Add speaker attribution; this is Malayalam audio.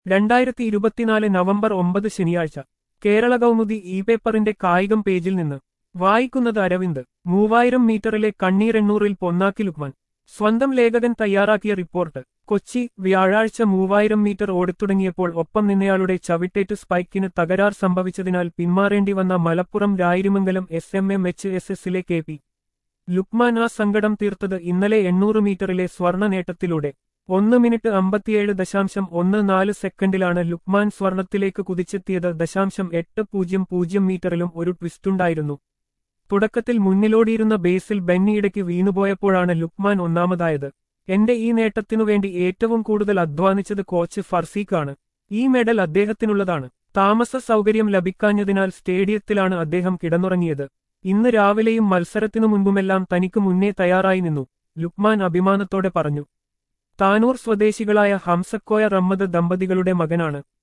Speaker 1: രണ്ടായിരത്തി ഇരുപത്തിനാല് നവംബർ ഒമ്പത് ശനിയാഴ്ച കേരള കൗമുദി ഇ പേപ്പറിന്റെ കായികം പേജിൽ നിന്ന് വായിക്കുന്നത് അരവിന്ദ് മൂവായിരം മീറ്ററിലെ കണ്ണീരെണ്ണൂറിൽ പൊന്നാക്കി ലുക്മാൻ സ്വന്തം ലേഖകൻ തയ്യാറാക്കിയ റിപ്പോർട്ട് കൊച്ചി വ്യാഴാഴ്ച മൂവായിരം മീറ്റർ ഓടിത്തുടങ്ങിയപ്പോൾ ഒപ്പം നിന്നയാളുടെ ചവിട്ടേറ്റ് സ്പൈക്കിന് തകരാർ സംഭവിച്ചതിനാൽ പിന്മാറേണ്ടി വന്ന Malappuram Rayirimangalam S M M H S എസിലെ കെ പി ലുക്മാൻ ആ സങ്കടം തീർത്തത് ഇന്നലെ എണ്ണൂറ് മീറ്ററിലെ സ്വർണ്ണ നേട്ടത്തിലൂടെ ഒന്ന് മിനിറ്റ് അമ്പത്തിയേഴ് ദശാംശം ഒന്ന് നാല് സെക്കൻഡിലാണ് ലുക്മാൻ സ്വർണത്തിലേക്ക് കുതിച്ചെത്തിയത് ദശാംശം എട്ട് പൂജ്യം പൂജ്യം മീറ്ററിലും ഒരു ട്വിസ്റ്റുണ്ടായിരുന്നു തുടക്കത്തിൽ മുന്നിലോടിയിരുന്ന ബേസിൽ ബെന്നിയിടയ്ക്ക് വീണുപോയപ്പോഴാണ് ലുക്മാൻ ഒന്നാമതായത് എന്റെ ഈ നേട്ടത്തിനുവേണ്ടി ഏറ്റവും കൂടുതൽ അധ്വാനിച്ചത് കോച്ച് ഫർസീഖാണ് ഈ മെഡൽ അദ്ദേഹത്തിനുള്ളതാണ് താമസ സൗകര്യം ലഭിക്കാഞ്ഞതിനാൽ സ്റ്റേഡിയത്തിലാണ് അദ്ദേഹം കിടന്നുറങ്ങിയത് ഇന്ന് രാവിലെയും മത്സരത്തിനു മുൻപുമെല്ലാം തനിക്ക് മുന്നേ തയ്യാറായി നിന്നു ലുക്മാൻ അഭിമാനത്തോടെ പറഞ്ഞു താനൂർ സ്വദേശികളായ ഹംസക്കോയ റമ്മദ് ദമ്പതികളുടെ മകനാണ്